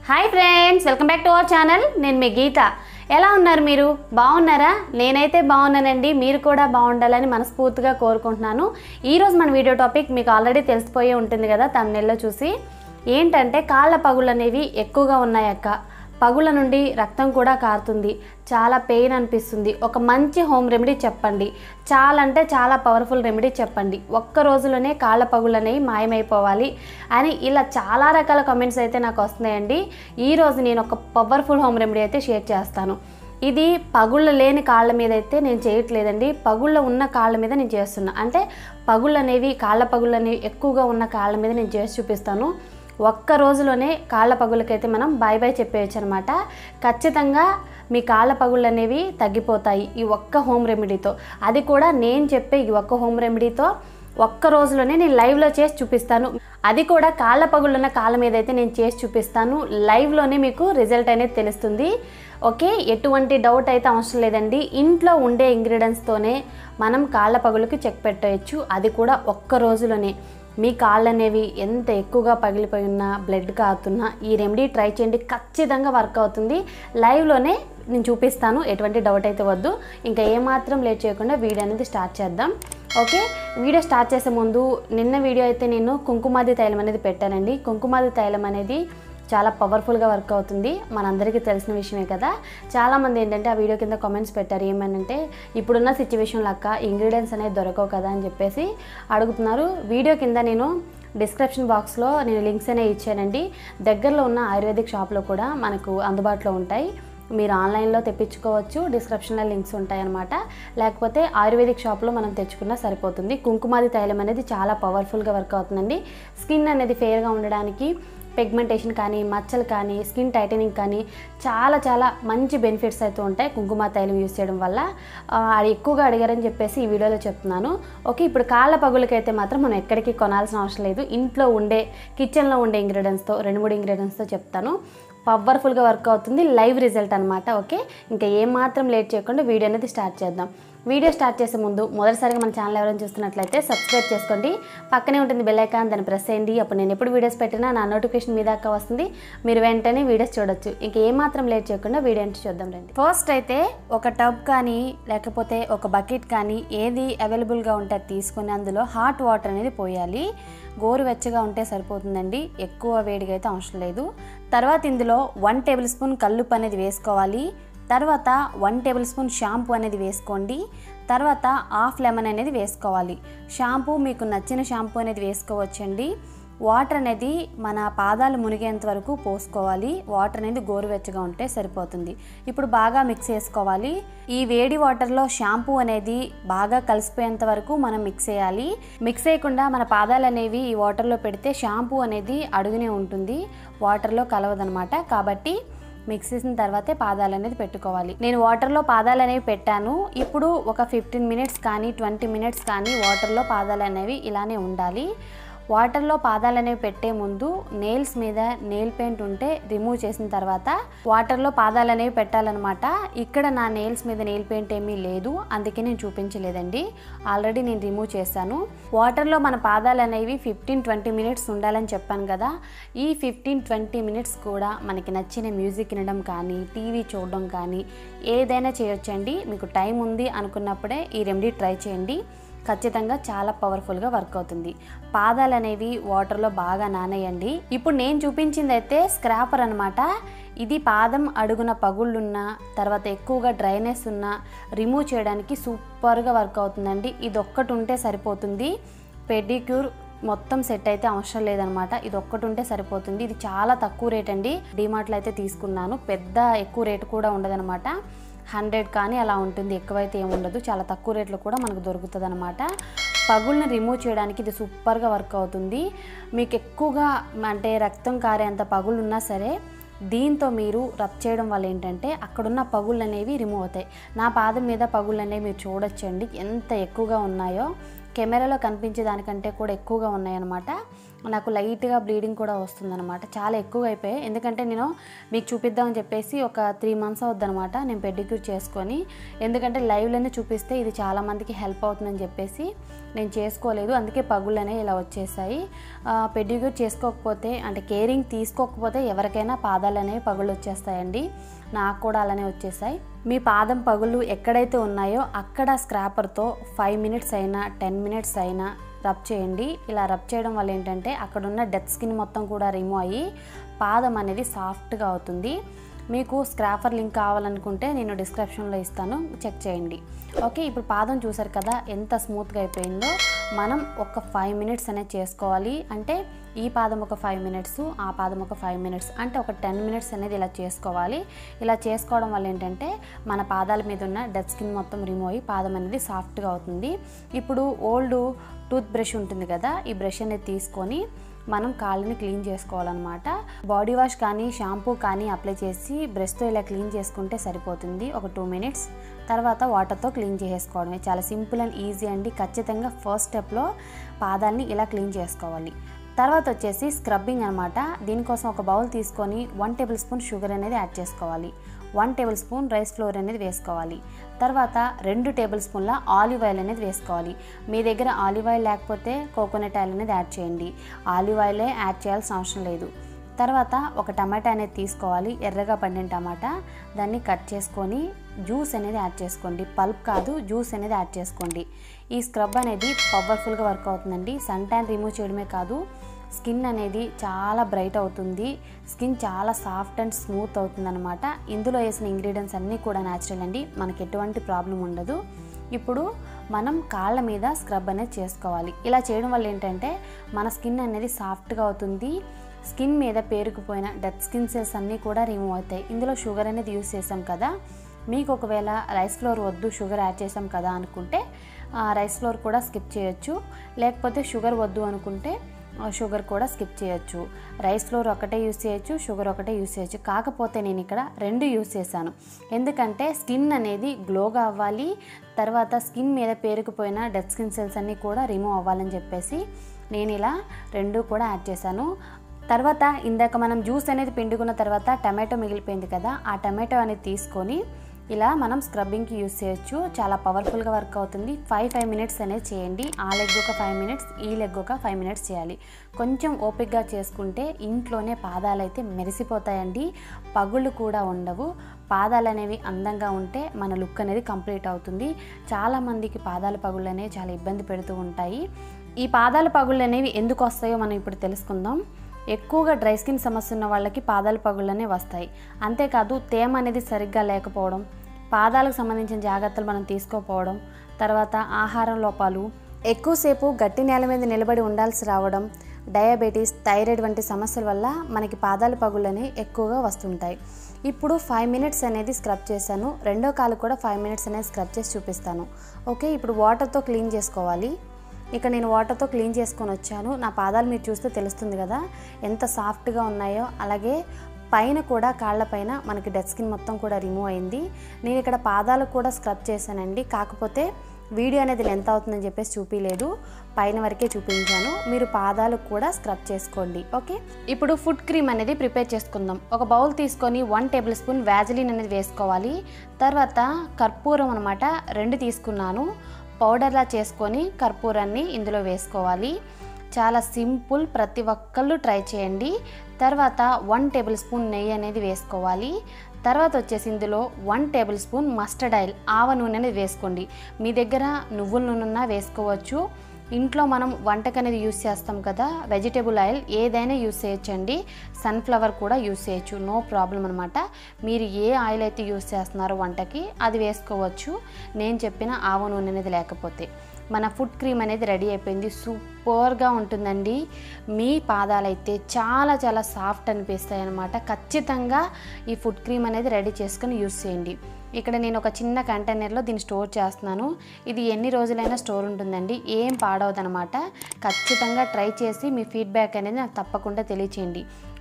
hi friends welcome back to our channel నేను మీ గీత ఎలా ఉన్నారు మీరు బాగున్నారా నేనైతే బాగున్నానండి మీరు కూడా బాగుండాలని మనస్ఫూర్తిగా కోరుకుంటున్నాను ఈరోజు మన వీడియో టాపిక్ మీకు ఆల్రెడీ తెలిసిపోయే ఉంటుంది కదా తమిళలో చూసి ఏంటంటే కాళ్ళ పగుళ్ళు అనేవి ఎక్కువగా ఉన్నాయక్క పగుళ్ళ నుండి రక్తం కూడా కారుతుంది చాలా పెయిన్ అనిపిస్తుంది ఒక మంచి హోమ్ రెమెడీ చెప్పండి చాలా అంటే చాలా పవర్ఫుల్ రెమెడీ చెప్పండి ఒక్క రోజులోనే కాళ్ళ పగుళ్ళు అనేవి మాయమైపోవాలి అని ఇలా చాలా రకాల కామెంట్స్ అయితే నాకు వస్తున్నాయండి ఈరోజు నేను ఒక పవర్ఫుల్ హోమ్ రెమెడీ అయితే షేర్ చేస్తాను ఇది పగుళ్ళ లేని కాళ్ళ మీద అయితే నేను చేయట్లేదండి పగుళ్ళ ఉన్న కాళ్ళ మీద నేను చేస్తున్నా అంటే పగుళ్ళు అనేవి కాళ్ళ పగుళ్ళు అనేవి ఎక్కువగా ఉన్న కాళ్ళ మీద నేను చేసి చూపిస్తాను ఒక్క రోజులోనే కాళ్ళ పగులకైతే మనం బాయ్ బాయ్ చెప్పేయచ్చు అనమాట ఖచ్చితంగా మీ కాళ్ళ పగుళ్ళు అనేవి తగ్గిపోతాయి ఈ ఒక్క హోమ్ రెమెడీతో అది కూడా నేను చెప్పే ఈ ఒక్క హోమ్ రెమెడీతో ఒక్క రోజులోనే నేను లైవ్లో చేసి చూపిస్తాను అది కూడా కాళ్ళ పగుళ్ళున్న కాళ్ళ మీద అయితే నేను చేసి చూపిస్తాను లైవ్లోనే మీకు రిజల్ట్ అనేది తెలుస్తుంది ఓకే ఎటువంటి డౌట్ అయితే అవసరం లేదండి ఇంట్లో ఉండే ఇంగ్రీడియంట్స్తోనే మనం కాళ్ళ పగులుకి చెక్ పెట్టవచ్చు అది కూడా ఒక్క రోజులోనే మీ కాళ్ళు అనేవి ఎంత ఎక్కువగా పగిలిపోయి ఉన్నా బ్లడ్ కారుతున్నా ఈ రెమెడీ ట్రై చేయండి ఖచ్చితంగా వర్క్ అవుతుంది లైవ్లోనే నేను చూపిస్తాను ఎటువంటి డౌట్ అయితే వద్దు ఇంకా ఏమాత్రం లేట్ చేయకుండా వీడియో అనేది స్టార్ట్ చేద్దాం ఓకే వీడియో స్టార్ట్ చేసే ముందు నిన్న వీడియో అయితే నేను కుంకుమాది తైలం అనేది పెట్టానండి కుంకుమాది తైలం అనేది చాలా పవర్ఫుల్గా వర్క్ అవుతుంది మనందరికీ తెలిసిన విషయమే కదా చాలామంది ఏంటంటే ఆ వీడియో కింద కామెంట్స్ పెట్టారు ఏమనంటే ఇప్పుడున్న సిచ్యువేషన్ లక్క ఇంగ్రీడియంట్స్ అనేది దొరకవు కదా అని చెప్పేసి అడుగుతున్నారు వీడియో కింద నేను డిస్క్రిప్షన్ బాక్స్లో నేను లింక్స్ అనేవి ఇచ్చానండి దగ్గరలో ఉన్న ఆయుర్వేదిక్ షాప్లో కూడా మనకు అందుబాటులో ఉంటాయి మీరు ఆన్లైన్లో తెప్పించుకోవచ్చు డిస్క్రిప్షన్లో లింక్స్ ఉంటాయన్నమాట లేకపోతే ఆయుర్వేదిక్ షాప్లో మనం తెచ్చుకున్నా సరిపోతుంది కుంకుమాది తైలం అనేది చాలా పవర్ఫుల్గా వర్క్ అవుతుందండి స్కిన్ అనేది ఫేర్గా ఉండడానికి పిగ్మెంటేషన్ కానీ మచ్చలు కానీ స్కిన్ టైటనింగ్ కానీ చాలా చాలా మంచి బెనిఫిట్స్ అయితే ఉంటాయి కుంకుమ తైలం యూస్ చేయడం వల్ల ఆ, అది ఎక్కువగా అడిగారని చెప్పేసి ఈ వీడియోలో చెప్తున్నాను ఓకే ఇప్పుడు కాళ్ళ పగులకైతే మాత్రం మనం ఎక్కడికి కొనాల్సిన అవసరం లేదు ఇంట్లో ఉండే కిచెన్లో ఉండే ఇంగ్రీడియంట్స్తో రెండు మూడు ఇంగ్రీడియంట్స్తో చెప్తాను పవర్ఫుల్గా వర్క్ అవుతుంది లైవ్ రిజల్ట్ అనమాట ఓకే ఇంకా ఏమాత్రం లేట్ చేయకుండా వీడియో అనేది స్టార్ట్ చేద్దాం వీడియో స్టార్ట్ చేసే ముందు మొదటిసారిగా మన ఛానల్ ఎవరైనా చూస్తున్నట్లయితే సబ్స్క్రైబ్ చేసుకోండి పక్కనే ఉంటుంది బెల్ ఐకాన్ దాన్ని ప్రెస్ చేయండి అప్పుడు నేను ఎప్పుడు వీడియోస్ పెట్టినా నా నోటిఫికేషన్ మీ దాకా వస్తుంది మీరు వెంటనే వీడియోస్ చూడొచ్చు ఇంక ఏమాత్రం లేట్ చేయకుండా వీడియో అంటే చూద్దాం రండి ఫస్ట్ అయితే ఒక టబ్ కానీ లేకపోతే ఒక బకెట్ కానీ ఏది అవైలబుల్గా ఉంటే అది తీసుకొని అందులో హాట్ వాటర్ అనేది పోయాలి గోరువెచ్చగా ఉంటే సరిపోతుందండి ఎక్కువ వేడిగా అయితే అవసరం లేదు తర్వాత ఇందులో వన్ టేబుల్ స్పూన్ కల్లుప్పు అనేది వేసుకోవాలి తర్వాత వన్ టేబుల్ స్పూన్ షాంపూ అనేది వేసుకోండి తర్వాత హాఫ్ లెమన్ అనేది వేసుకోవాలి షాంపూ మీకు నచ్చిన షాంపూ అనేది వేసుకోవచ్చండి వాటర్ అనేది మన పాదాలు మునిగేంత వరకు పోసుకోవాలి వాటర్ అనేది గోరువెచ్చగా ఉంటే సరిపోతుంది ఇప్పుడు బాగా మిక్స్ చేసుకోవాలి ఈ వేడి వాటర్లో షాంపూ అనేది బాగా కలిసిపోయేంత వరకు మనం మిక్స్ చేయాలి మిక్స్ చేయకుండా మన పాదాలు అనేవి ఈ వాటర్లో పెడితే షాంపూ అనేది అడుగునే ఉంటుంది వాటర్లో కలవదనమాట కాబట్టి మిక్స్ చేసిన తర్వాతే పాదాలు అనేది పెట్టుకోవాలి నేను వాటర్లో పాదాలు అనేవి పెట్టాను ఇప్పుడు ఒక ఫిఫ్టీన్ మినిట్స్ కానీ ట్వంటీ మినిట్స్ కానీ వాటర్లో పాదాలు అనేవి ఇలానే ఉండాలి వాటర్లో పాదాలు అనేవి పెట్టే ముందు నెయిల్స్ మీద నెయిల్ పెయింట్ ఉంటే రిమూవ్ చేసిన తర్వాత వాటర్లో పాదాలు అనేవి పెట్టాలన్నమాట ఇక్కడ నా నెయిల్స్ మీద నెయిల్ పెయింట్ ఏమీ లేదు అందుకే నేను చూపించలేదండి ఆల్రెడీ నేను రిమూవ్ చేశాను వాటర్లో మన పాదాలు అనేవి ఫిఫ్టీన్ ట్వంటీ మినిట్స్ ఉండాలని చెప్పాను కదా ఈ ఫిఫ్టీన్ ట్వంటీ మినిట్స్ కూడా మనకి నచ్చిన మ్యూజిక్ వినడం కానీ టీవీ చూడడం కానీ ఏదైనా చేయొచ్చండి మీకు టైం ఉంది అనుకున్నప్పుడే ఈ రెమెడీ ట్రై చేయండి ఖచ్చితంగా చాలా పవర్ఫుల్గా వర్క్ అవుతుంది పాదాలు అనేవి వాటర్లో బాగా నానేయండి ఇప్పుడు నేను చూపించింది అయితే స్క్రాపర్ అనమాట ఇది పాదం అడుగున పగుళ్ళున్న తర్వాత ఎక్కువగా డ్రైనెస్ ఉన్న రిమూవ్ చేయడానికి సూపర్గా వర్క్ అవుతుందండి ఇది ఒక్కటి ఉంటే సరిపోతుంది పెడిక్యూర్ మొత్తం సెట్ అయితే అవసరం లేదనమాట ఇది ఒక్కటి ఉంటే సరిపోతుంది ఇది చాలా తక్కువ రేట్ అండి డిమార్ట్లో అయితే తీసుకున్నాను పెద్ద ఎక్కువ రేటు కూడా ఉండదనమాట హండ్రెడ్ కానీ అలా ఉంటుంది ఎక్కువైతే ఏమి ఉండదు చాలా తక్కువ రేట్లో కూడా మనకు దొరుకుతుంది అనమాట పగుల్ని రిమూవ్ చేయడానికి ఇది సూపర్గా వర్క్ అవుతుంది మీకు ఎక్కువగా అంటే రక్తం కారేంత పగులు ఉన్నా సరే దీంతో మీరు రబ్ చేయడం వల్ల ఏంటంటే అక్కడున్న పగుళ్ళు అనేవి రిమూవ్ అవుతాయి నా పాదం మీద పగుళ్ళు అనేవి మీరు చూడొచ్చండి ఎంత ఎక్కువగా ఉన్నాయో కెమెరాలో కనిపించే దానికంటే కూడా ఎక్కువగా ఉన్నాయన్నమాట నాకు లైట్గా బ్లీడింగ్ కూడా వస్తుందన్నమాట చాలా ఎక్కువ అయిపోయాయి ఎందుకంటే నేను మీకు చూపిద్దామని చెప్పేసి ఒక త్రీ మంత్స్ అవుద్దనమాట నేను పెడిక్యూర్ చేసుకొని ఎందుకంటే లైవ్లోనే చూపిస్తే ఇది చాలా మందికి హెల్ప్ అవుతుందని చెప్పేసి నేను చేసుకోలేదు అందుకే పగుళ్ళు అనేవి ఇలా వచ్చేసాయి పెడిక్యూర్ చేసుకోకపోతే అంటే కేరింగ్ తీసుకోకపోతే ఎవరికైనా పాదాలు అనేవి పగుళ్ళు వచ్చేస్తాయండి నాకు కూడా అలానే వచ్చేసాయి మీ పాదం పగులు ఎక్కడైతే ఉన్నాయో అక్కడ స్క్రాపర్తో ఫైవ్ మినిట్స్ అయినా టెన్ మినిట్స్ అయినా రబ్ చేయండి ఇలా రబ్ చేయడం వల్ల ఏంటంటే అక్కడ ఉన్న డెత్ స్కిన్ మొత్తం కూడా రిమూవ్ అయ్యి పాదం అనేది సాఫ్ట్గా అవుతుంది మీకు స్క్రాపర్ లింక్ కావాలనుకుంటే నేను డిస్క్రిప్షన్లో ఇస్తాను చెక్ చేయండి ఓకే ఇప్పుడు పాదం చూసారు కదా ఎంత స్మూత్గా అయిపోయిందో మనం ఒక ఫైవ్ మినిట్స్ అనేది చేసుకోవాలి అంటే ఈ పాదం ఒక ఫైవ్ మినిట్స్ ఆ పాదం ఒక ఫైవ్ మినిట్స్ అంటే ఒక టెన్ మినిట్స్ అనేది ఇలా చేసుకోవాలి ఇలా చేసుకోవడం వల్ల ఏంటంటే మన పాదాల మీద ఉన్న డెడ్ స్కిన్ మొత్తం రిమూవ్ అయ్యి పాదం అనేది సాఫ్ట్గా అవుతుంది ఇప్పుడు ఓల్డ్ టూత్ బ్రష్ ఉంటుంది కదా ఈ బ్రష్ అనేది తీసుకొని మనం కాళ్ళని క్లీన్ చేసుకోవాలన్నమాట బాడీ వాష్ కానీ షాంపూ కానీ అప్లై చేసి బ్రష్తో ఇలా క్లీన్ చేసుకుంటే సరిపోతుంది ఒక టూ మినిట్స్ తర్వాత వాటర్తో క్లీన్ చేసేసుకోవడమే చాలా సింపుల్ అండ్ ఈజీ అండి ఖచ్చితంగా ఫస్ట్ స్టెప్లో పాదాలని ఇలా క్లీన్ చేసుకోవాలి తర్వాత వచ్చేసి స్క్రబ్బింగ్ అనమాట దీనికోసం ఒక బౌల్ తీసుకొని వన్ టేబుల్ స్పూన్ షుగర్ అనేది యాడ్ చేసుకోవాలి one tablespoon rice flour అనేది వేసుకోవాలి తర్వాత రెండు టేబుల్ స్పూన్ల ఆలివ్ ఆయిల్ అనేది వేసుకోవాలి మీ దగ్గర ఆలివ్ ఆయిల్ లేకపోతే కోకోనట్ ఆయిల్ అనేది యాడ్ చేయండి ఆలివ్ ఆయిలే యాడ్ చేయాల్సిన అవసరం లేదు తర్వాత ఒక టమాటా అనేది తీసుకోవాలి ఎర్రగా పండిన టమాటా దాన్ని కట్ చేసుకొని జ్యూస్ అనేది యాడ్ చేసుకోండి పల్ప్ కాదు జ్యూస్ అనేది యాడ్ చేసుకోండి ఈ స్క్రబ్ అనేది పవర్ఫుల్గా వర్క్ అవుతుందండి సన్ ట్యాన్ రిమూవ్ చేయడమే కాదు స్కిన్ అనేది చాలా బ్రైట్ అవుతుంది స్కిన్ చాలా సాఫ్ట్ అండ్ స్మూత్ అవుతుంది అనమాట ఇందులో వేసిన ఇంగ్రీడియంట్స్ అన్నీ కూడా న్యాచురల్ అండి మనకి ఎటువంటి ప్రాబ్లం ఉండదు ఇప్పుడు మనం కాళ్ళ మీద స్క్రబ్ అనేది చేసుకోవాలి ఇలా చేయడం వల్ల ఏంటంటే మన స్కిన్ అనేది సాఫ్ట్గా అవుతుంది స్కిన్ మీద పేరుకుపోయిన డెత్ స్కిన్ సెల్స్ అన్నీ కూడా రిమూవ్ అవుతాయి ఇందులో షుగర్ అనేది యూస్ చేసాం కదా మీకు ఒకవేళ రైస్ ఫ్లోర్ వద్దు షుగర్ యాడ్ చేసాం కదా అనుకుంటే రైస్ ఫ్లోర్ కూడా స్కిప్ చేయొచ్చు లేకపోతే షుగర్ వద్దు అనుకుంటే షుగర్ కూడా స్కిప్ చేయొచ్చు రైస్ ఫ్లోర్ ఒకటే యూస్ చేయొచ్చు షుగర్ ఒకటే యూస్ చేయొచ్చు కాకపోతే నేను ఇక్కడ రెండు యూస్ చేశాను ఎందుకంటే స్కిన్ అనేది గ్లోగా అవ్వాలి తర్వాత స్కిన్ మీద పేరుకుపోయిన డెడ్ స్కిన్ సెల్స్ అన్నీ కూడా రిమూవ్ అవ్వాలని చెప్పేసి నేను ఇలా రెండు కూడా యాడ్ చేశాను తర్వాత ఇందాక మనం జ్యూస్ అనేది పిండుకున్న తర్వాత టమాటో మిగిలిపోయింది కదా ఆ టమాటో అనేది తీసుకొని ఇలా మనం స్క్రబ్బింగ్కి యూస్ చేయొచ్చు చాలా పవర్ఫుల్గా వర్క్ అవుతుంది ఫైవ్ ఫైవ్ మినిట్స్ అనేది చేయండి ఆ లెగ్ ఒక ఫైవ్ మినిట్స్ ఈ లెగ్ ఒక ఫైవ్ మినిట్స్ చేయాలి కొంచెం ఓపిక్గా చేసుకుంటే ఇంట్లోనే పాదాలు అయితే మెరిసిపోతాయండి పగుళ్ళు కూడా ఉండవు పాదాలు అనేవి అందంగా ఉంటే మన లుక్ అనేది కంప్లీట్ అవుతుంది చాలామందికి పాదాల పగుళ్ళు అనేవి చాలా ఇబ్బంది పెడుతూ ఉంటాయి ఈ పాదాల పగుళ్ళు అనేవి ఎందుకు వస్తాయో మనం ఇప్పుడు తెలుసుకుందాం ఎక్కువగా డ్రై స్కిన్ సమస్య ఉన్న వాళ్ళకి పాదాల పగుళ్ళనే వస్తాయి అంతేకాదు తేమ అనేది సరిగ్గా లేకపోవడం పాదాలకు సంబంధించిన జాగ్రత్తలు మనం తీసుకోకపోవడం తర్వాత ఆహారం లోపాలు ఎక్కువసేపు గట్టి నేల మీద నిలబడి ఉండాల్సి రావడం డయాబెటీస్ థైరాయిడ్ వంటి సమస్యల వల్ల మనకి పాదాల పగుళ్ళని ఎక్కువగా వస్తుంటాయి ఇప్పుడు ఫైవ్ మినిట్స్ అనేది స్క్రబ్ చేశాను రెండో కాలు కూడా ఫైవ్ మినిట్స్ అనేది స్క్రబ్ చేసి చూపిస్తాను ఓకే ఇప్పుడు వాటర్తో క్లీన్ చేసుకోవాలి ఇక నేను వాటర్తో క్లీన్ చేసుకొని వచ్చాను నా పాదాలు మీరు చూస్తే తెలుస్తుంది కదా ఎంత సాఫ్ట్గా ఉన్నాయో అలాగే పైన కూడా కాళ్ళపైన మనకి డెడ్ స్కిన్ మొత్తం కూడా రిమూవ్ అయింది నేను ఇక్కడ పాదాలకు కూడా స్క్రబ్ చేశానండి కాకపోతే వీడియో అనేది లెంత్ అవుతుందని చెప్పేసి చూపించలేదు పైన వరకే చూపించాను మీరు పాదాలకు కూడా స్క్రబ్ చేసుకోండి ఓకే ఇప్పుడు ఫుడ్ క్రీమ్ అనేది ప్రిపేర్ చేసుకుందాం ఒక బౌల్ తీసుకొని వన్ టేబుల్ స్పూన్ వ్యాజిలిన్ అనేది వేసుకోవాలి తర్వాత కర్పూరం అనమాట రెండు తీసుకున్నాను పౌడర్లా చేసుకొని కర్పూరాన్ని ఇందులో వేసుకోవాలి చాలా సింపుల్ ప్రతి ఒక్కళ్ళు ట్రై చేయండి తర్వాత వన్ టేబుల్ స్పూన్ నెయ్యి అనేది వేసుకోవాలి తర్వాత వచ్చేసి ఇందులో one tablespoon mustard oil ఆవ నూనె అనేది వేసుకోండి మీ దగ్గర నువ్వుల నూనె ఉన్నా వేసుకోవచ్చు ఇంట్లో మనం వంటకు అనేది యూస్ చేస్తాం కదా వెజిటేబుల్ ఆయిల్ ఏదైనా యూస్ చేయొచ్చండి సన్ఫ్లవర్ కూడా యూస్ చేయొచ్చు నో ప్రాబ్లం అనమాట మీరు ఏ ఆయిల్ అయితే యూస్ చేస్తున్నారో వంటకి అది వేసుకోవచ్చు నేను చెప్పిన ఆవ నూనె అనేది లేకపోతే మన ఫుడ్ క్రీమ్ అనేది రెడీ అయిపోయింది సూపర్గా ఉంటుందండి మీ పాదాలైతే చాలా చాలా సాఫ్ట్ అనిపిస్తాయి అనమాట ఖచ్చితంగా ఈ ఫుడ్ క్రీమ్ అనేది రెడీ చేసుకొని యూస్ చేయండి ఇక్కడ నేను ఒక చిన్న కంటైనర్లో దీన్ని స్టోర్ చేస్తున్నాను ఇది ఎన్ని రోజులైనా స్టోర్ ఉంటుందండి ఏం పాడవదనమాట ఖచ్చితంగా ట్రై చేసి మీ ఫీడ్బ్యాక్ అనేది నాకు తప్పకుండా తెలియచేయండి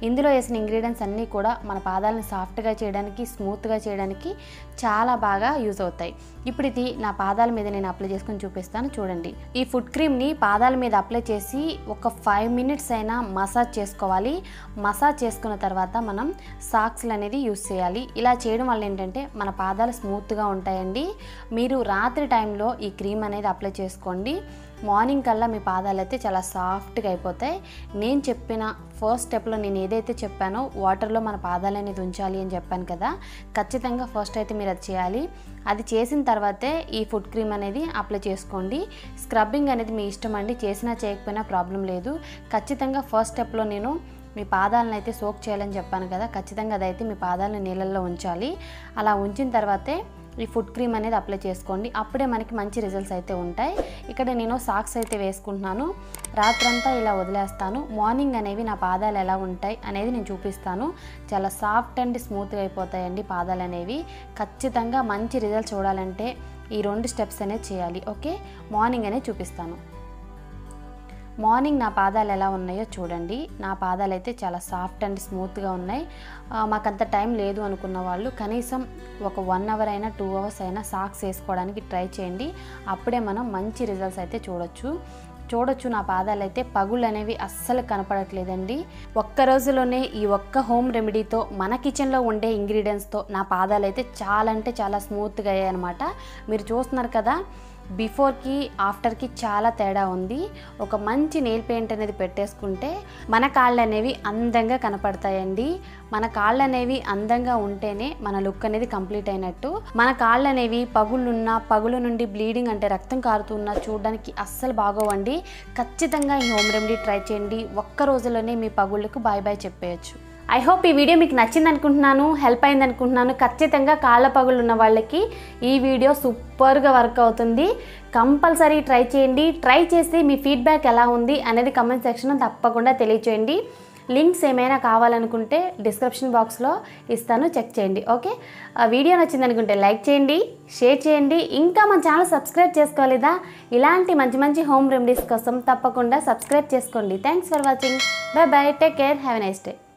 ఇందులో వేసిన ఇంగ్రీడియంట్స్ అన్నీ కూడా మన పాదాలను సాఫ్ట్గా చేయడానికి స్మూత్గా చేయడానికి చాలా బాగా యూజ్ అవుతాయి ఇప్పుడు ఇది నా పాదాల మీద నేను అప్లై చేసుకొని చూపిస్తాను చూడండి ఈ ఫుడ్ క్రీమ్ని పాదాల మీద అప్లై చేసి ఒక ఫైవ్ మినిట్స్ అయినా మసాజ్ చేసుకోవాలి మసాజ్ చేసుకున్న తర్వాత మనం సాక్స్లు అనేది యూస్ చేయాలి ఇలా చేయడం వల్ల ఏంటంటే మన పాదాలు స్మూత్గా ఉంటాయండి మీరు రాత్రి టైంలో ఈ క్రీమ్ అనేది అప్లై చేసుకోండి మార్నింగ్ కల్లా మీ పాదాలు అయితే చాలా సాఫ్ట్గా అయిపోతాయి నేను చెప్పిన ఫస్ట్ స్టెప్లో నేను ఏదైతే చెప్పానో వాటర్లో మన పాదాలు అనేది ఉంచాలి అని చెప్పాను కదా ఖచ్చితంగా ఫస్ట్ అయితే మీరు అది చేయాలి అది చేసిన తర్వాతే ఈ ఫుడ్ క్రీమ్ అనేది అప్లై చేసుకోండి స్క్రబ్బింగ్ అనేది మీ ఇష్టం అండి చేసినా చేయకపోయినా ప్రాబ్లం లేదు ఖచ్చితంగా ఫస్ట్ స్టెప్లో నేను మీ పాదాలను అయితే సోక్ చేయాలని చెప్పాను కదా ఖచ్చితంగా అదైతే మీ పాదాలను నీళ్ళల్లో ఉంచాలి అలా ఉంచిన తర్వాతే ఈ ఫుడ్ క్రీమ్ అనేది అప్లై చేసుకోండి అప్పుడే మనకి మంచి రిజల్ట్స్ అయితే ఉంటాయి ఇక్కడ నేను సాక్స్ అయితే వేసుకుంటున్నాను రాత్రంతా ఇలా వదిలేస్తాను మార్నింగ్ అనేవి నా పాదాలు ఎలా ఉంటాయి అనేది నేను చూపిస్తాను చాలా సాఫ్ట్ అండ్ స్మూత్గా అయిపోతాయండి పాదాలు అనేవి ఖచ్చితంగా మంచి రిజల్ట్స్ చూడాలంటే ఈ రెండు స్టెప్స్ అనేది చేయాలి ఓకే మార్నింగ్ అనేది చూపిస్తాను మార్నింగ్ నా పాదాలు ఎలా ఉన్నాయో చూడండి నా పాదాలు అయితే చాలా సాఫ్ట్ అండ్ స్మూత్గా ఉన్నాయి ఆ, మాకంత టైం లేదు అనుకున్న వాళ్ళు కనీసం ఒక వన్ అవర్ అయినా టూ అవర్స్ అయినా సాక్స్ వేసుకోవడానికి ట్రై చేయండి అప్పుడే మనం మంచి రిజల్ట్స్ అయితే చూడొచ్చు చూడొచ్చు నా పాదాలు అయితే పగుళ్ళు అనేవి అస్సలు కనపడట్లేదండి ఒక్క రోజులోనే ఈ ఒక్క హోమ్ రెమెడీతో మన కిచెన్లో ఉండే ఇంగ్రీడియంట్స్తో నా పాదాలు అయితే చాలా అంటే చాలా స్మూత్గా అయ్యాయి అనమాట మీరు చూస్తున్నారు కదా బిఫోర్కి ఆఫ్టర్కి చాలా తేడా ఉంది ఒక మంచి నెయిల్ పెయింట్ అనేది పెట్టేసుకుంటే మన కాళ్ళు అనేవి అందంగా కనపడతాయండి మన కాళ్ళు అనేవి అందంగా ఉంటేనే మన లుక్ అనేది కంప్లీట్ అయినట్టు మన కాళ్ళు అనేవి పగులున్నా పగులు నుండి బ్లీడింగ్ అంటే రక్తం కారుతున్నా చూడడానికి అస్సలు బాగోవండి ఖచ్చితంగా ఈ హోమ్ రెమెడీ ట్రై చేయండి ఒక్క రోజులోనే మీ పగుళ్ళకు బాయ్ బాయ్ చెప్పేయచ్చు ఐ హోప్ ఈ వీడియో మీకు నచ్చింది అనుకుంటున్నాను హెల్ప్ అయింది అనుకుంటున్నాను ఖచ్చితంగా కాళ్ళ పగులు ఉన్న వాళ్ళకి ఈ వీడియో సూపర్గా వర్క్ అవుతుంది కంపల్సరీ ట్రై చేయండి ట్రై చేసి మీ ఫీడ్బ్యాక్ ఎలా ఉంది అనేది కమెంట్ సెక్షన్లో తప్పకుండా తెలియచేయండి లింక్స్ ఏమైనా కావాలనుకుంటే డిస్క్రిప్షన్ బాక్స్లో ఇస్తాను చెక్ చేయండి ఓకే ఆ వీడియో నచ్చింది అనుకుంటే లైక్ చేయండి షేర్ చేయండి ఇంకా మన ఛానల్ సబ్స్క్రైబ్ చేసుకోలేదా ఇలాంటి మంచి మంచి హోమ్ రెమెడీస్ కోసం తప్పకుండా సబ్స్క్రైబ్ చేసుకోండి thanks for watching bye bye take care have a nice day